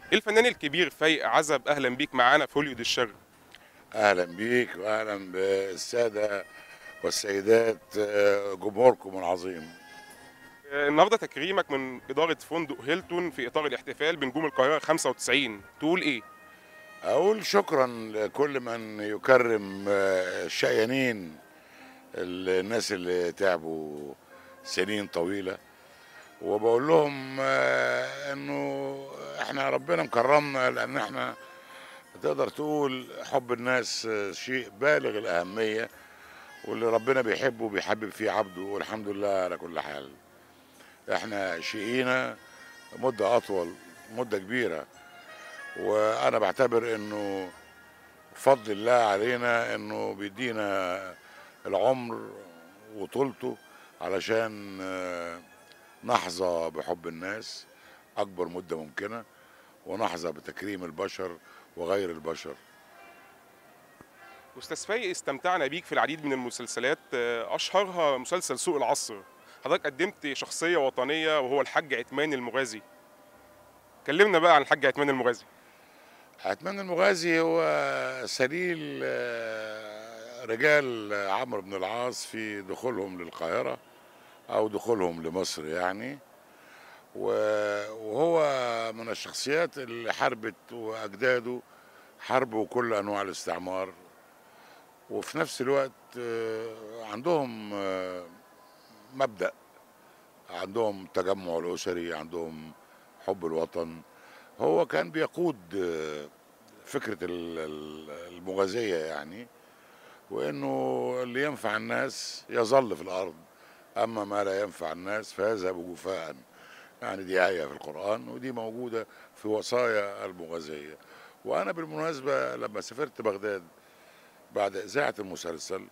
الفنان الكبير فايق عزب اهلا بيك معانا في هوليود الشرق اهلا بيك واهلا بالساده والسيدات آه، جمهوركم العظيم آه، النهارده تكريمك من اداره فندق هيلتون في اطار الاحتفال بنجوم القاهره 95 تقول ايه اقول شكرا لكل من يكرم آه، الشقيانين الناس اللي تعبوا سنين طويله وبقول لهم آه، انه احنا ربنا مكرمنا لان احنا تقدر تقول حب الناس آه، شيء بالغ الاهميه واللي ربنا بيحبه بيحبب فيه عبده والحمد لله على كل حال احنا شقينا مده اطول مده كبيره وانا بعتبر انه فضل الله علينا انه بيدينا العمر وطولته علشان آه، نحظى بحب الناس اكبر مده ممكنه ونحظى بتكريم البشر وغير البشر استاذ فايق استمتعنا بيك في العديد من المسلسلات آه، اشهرها مسلسل سوق العصر حضرتك قدمت شخصيه وطنيه وهو الحاج عتمان المغازي كلمنا بقى عن الحاج عتمان المغازي عتمان المغازي هو سليل آه، رجال عمرو بن العاص في دخولهم للقاهرة أو دخولهم لمصر يعني و- وهو من الشخصيات اللي حاربت وأجداده حاربوا كل أنواع الاستعمار وفي نفس الوقت آه، عندهم آه، مبدأ عندهم تجمع الأسري عندهم حب الوطن هو كان بيقود آه، فكرة ال- ال- المغازية يعني وإنه اللي ينفع الناس يظل في الأرض أما ما لا ينفع الناس فيذهب جفاء يعني دي آية في القرآن ودي موجودة في وصايا المغازية وأنا بالمناسبة لما سافرت بغداد بعد إذاعة المسلسل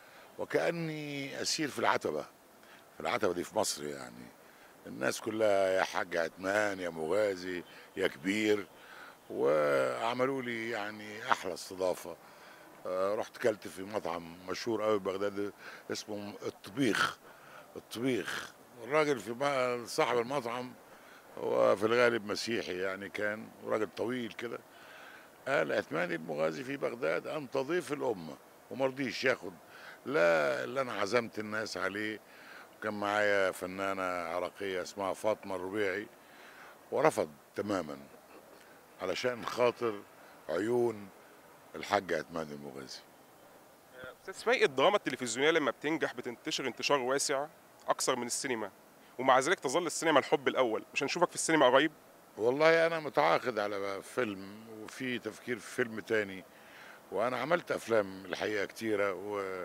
وكأني أسير في العتبة في العتبة دي في مصر يعني الناس كلها يا حاج عتمان يا مغازي يا كبير وعملوا لي يعني احلى استضافه آه، رحت كلت في مطعم مشهور قوي في بغداد اسمه الطبيخ الطبيخ الراجل في ما- صاحب المطعم هو في الغالب مسيحي يعني كان وراجل طويل كده قال عثمان المغازي في بغداد انت ضيف الامه وما رضيش ياخد لا اللي انا عزمت الناس عليه كان معايا فنانة عراقية اسمها فاطمة الربيعي ورفض تماما علشان خاطر عيون الحاج عثمان المغازي استاذ فايق الدراما التلفزيونيه لما بتنجح بتنتشر انتشار واسع اكثر من السينما ومع ذلك تظل السينما الحب الاول مش هنشوفك في السينما قريب والله أنا متعاقد على فيلم وفي تفكير في فيلم تاني وأنا عملت أفلام الحقيقة كتيرة و...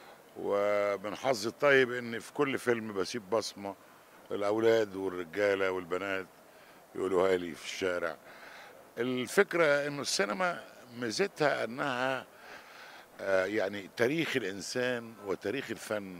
ومن حظي الطيب إن في كل فيلم بسيب بصمة الأولاد والرجالة والبنات يقولوها لي في الشارع الفكرة إنه السينما ميزتها إنها آه، يعني تاريخ الإنسان وتاريخ الفن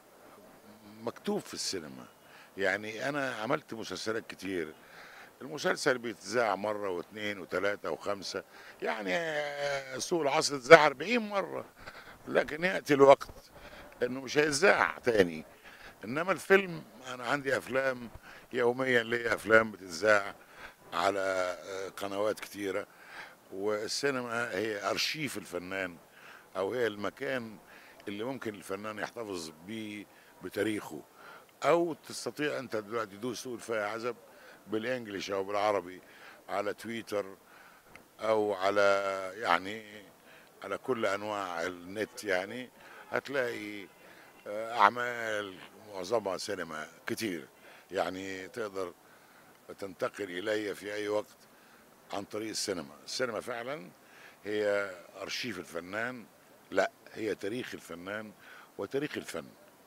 مكتوب في السينما يعني أنا عملت مسلسلات كتير المسلسل بيتذاع مرة واثنين وثلاثة وخمسة يعني آه، سوق العصر اتذاع 40 مرة لكن يأتي الوقت إنه مش هيتذاع تاني إنما الفيلم أنا عندي أفلام يوميا ليا أفلام بتتذاع على آه، قنوات كتيرة والسينما هي أرشيف الفنان أو هي المكان اللي ممكن الفنان يحتفظ بيه بتاريخه أو تستطيع أنت دلوقتي تدوس تقول فيها عزب بالإنجليش أو بالعربي على تويتر أو على يعني على كل أنواع النت يعني هتلاقي آه، أعمال معظمها سينما كتير يعني تقدر تنتقل إلي في أي وقت عن طريق السينما السينما فعلا هي أرشيف الفنان لا هي تاريخ الفنان وتاريخ الفن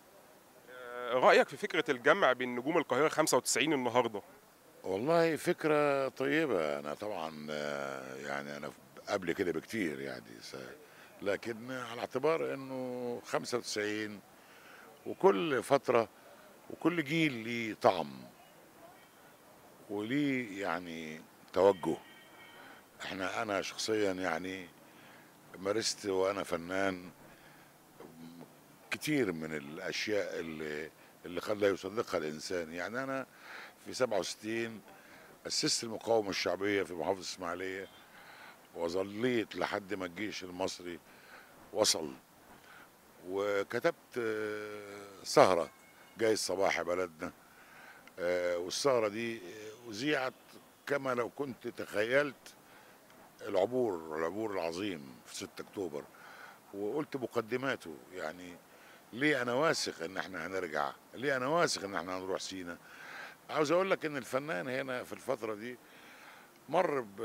آه، رايك في فكره الجمع بين نجوم القاهره 95 النهارده والله فكرة طيبة أنا طبعا آه، يعني أنا قبل كده بكتير يعني س- لكن على اعتبار إنه 95 وكل فترة وكل جيل ليه طعم وليه يعني توجه احنا أنا شخصيا يعني مارست وأنا فنان كتير من الأشياء اللي اللي قد لا يصدقها الإنسان يعني أنا في 67 أسست المقاومة الشعبية في محافظة الإسماعيلية وظليت لحد ما الجيش المصري وصل وكتبت آه، سهرة جاي الصباح يا بلدنا آه، والسهرة دي آه، أذيعت كما لو كنت تخيلت العبور العبور العظيم في 6 أكتوبر وقلت مقدماته يعني ليه أنا واثق إن إحنا هنرجع ليه أنا واثق إن إحنا هنروح سينا عاوز أقول لك إن الفنان هنا في الفترة دي مر ب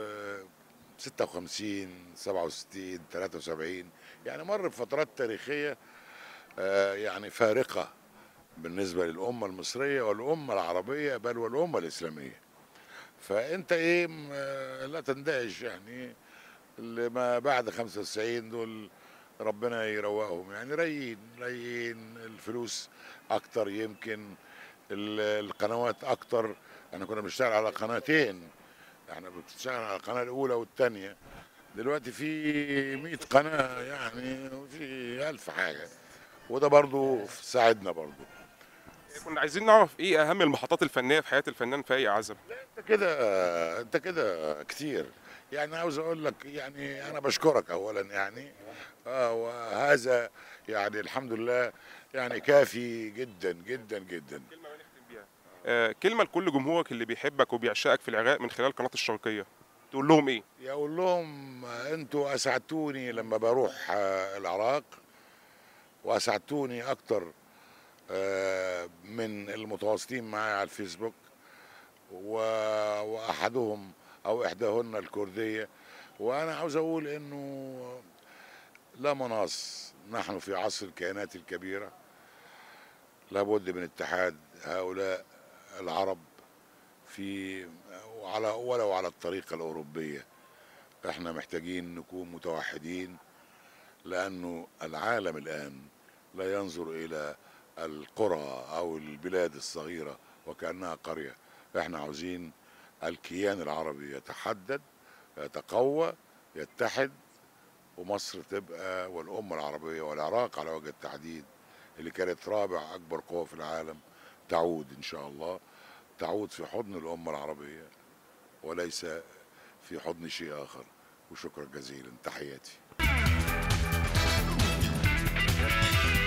56 67 73 يعني مر بفترات تاريخية آه، يعني فارقة بالنسبة للأمة المصرية والأمة العربية بل والأمة الإسلامية فأنت إيه م- آه، لا تندهش يعني اللي ما بعد 95 دول ربنا يروقهم يعني رايقين رايقين الفلوس أكتر يمكن ال- القنوات أكتر احنا كنا بنشتغل على قناتين احنا بنشتغل على القناة الأولى والثانية دلوقتي في 100 قناة يعني وفي ألف حاجة وده برضو ساعدنا برضو كنا عايزين نعرف ايه اهم المحطات الفنيه في حياه الفنان فايق عزب انت كده انت كده كتير يعني عاوز اقول لك يعني انا بشكرك اولا يعني اه وهذا يعني الحمد لله يعني كافي جدا جدا جدا كلمه نختم بيها آه كلمه لكل جمهورك اللي بيحبك وبيعشقك في العراق من خلال قناه الشرقيه تقول لهم ايه يقول لهم انتوا اسعدتوني لما بروح آه، العراق واسعدتوني اكتر آه، من المتواصلين معايا على الفيسبوك و- واحدهم او احداهن الكرديه وانا عاوز اقول انه لا مناص نحن في عصر الكيانات الكبيره لابد من اتحاد هؤلاء العرب في وعلى ولو على الطريقه الاوروبيه احنا محتاجين نكون متوحدين لانه العالم الان لا ينظر الى القرى او البلاد الصغيره وكانها قريه احنا عاوزين الكيان العربي يتحدد يتقوى يتحد ومصر تبقى والامه العربيه والعراق على وجه التحديد اللي كانت رابع اكبر قوه في العالم تعود ان شاء الله تعود في حضن الامه العربيه وليس في حضن شيء اخر وشكرا جزيلا تحياتي